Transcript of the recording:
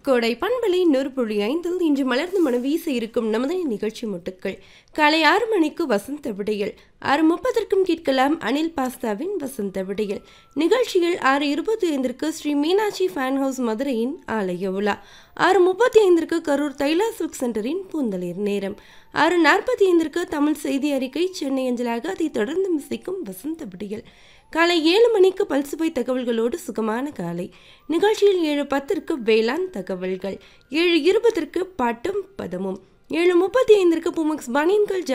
கோடை பண்பலை நூறு புள்ளி ஐந்தில் இன்று மலர்ந்து மனம் வீச இருக்கும் நமது நிகழ்ச்சி முட்டுக்கள் காலை ஆறு மணிக்கு வசந்த விடையல் ஆறு முப்பதற்கும் கேட்கலாம் அனில் பாஸ்தாவின் வசந்த விடையல் நிகழ்ச்சியில் ஆறு இருபத்தி ஐந்திற்கு ஸ்ரீ மீனாட்சி ஃபேன் ஹவுஸ் மதுரையின் ஆலய உலா ஆறு முப்பத்தி ஐந்திற்கு கரூர் தைலா சில்க் சென்டரின் பூந்தளிர் நேரம் ஆறு நாற்பத்தி ஐந்திற்கு தமிழ் செய்தி அறிக்கை சென்னை அஞ்சலாக அதை தொடர்ந்து மிசிக்கும் வசந்த விடியல் காலை ஏழு மணிக்கு பல்சுவை தகவல்களோடு சுகமான காலை நிகழ்ச்சியில் ஏழு பத்திற்கு வேளாண் தகவல்கள் ஏழு இருபதற்கு பாட்டும் பதமும் ஏழு முப்பத்தி ஐந்திற்கு புமக்ஸ் பனியன்கள்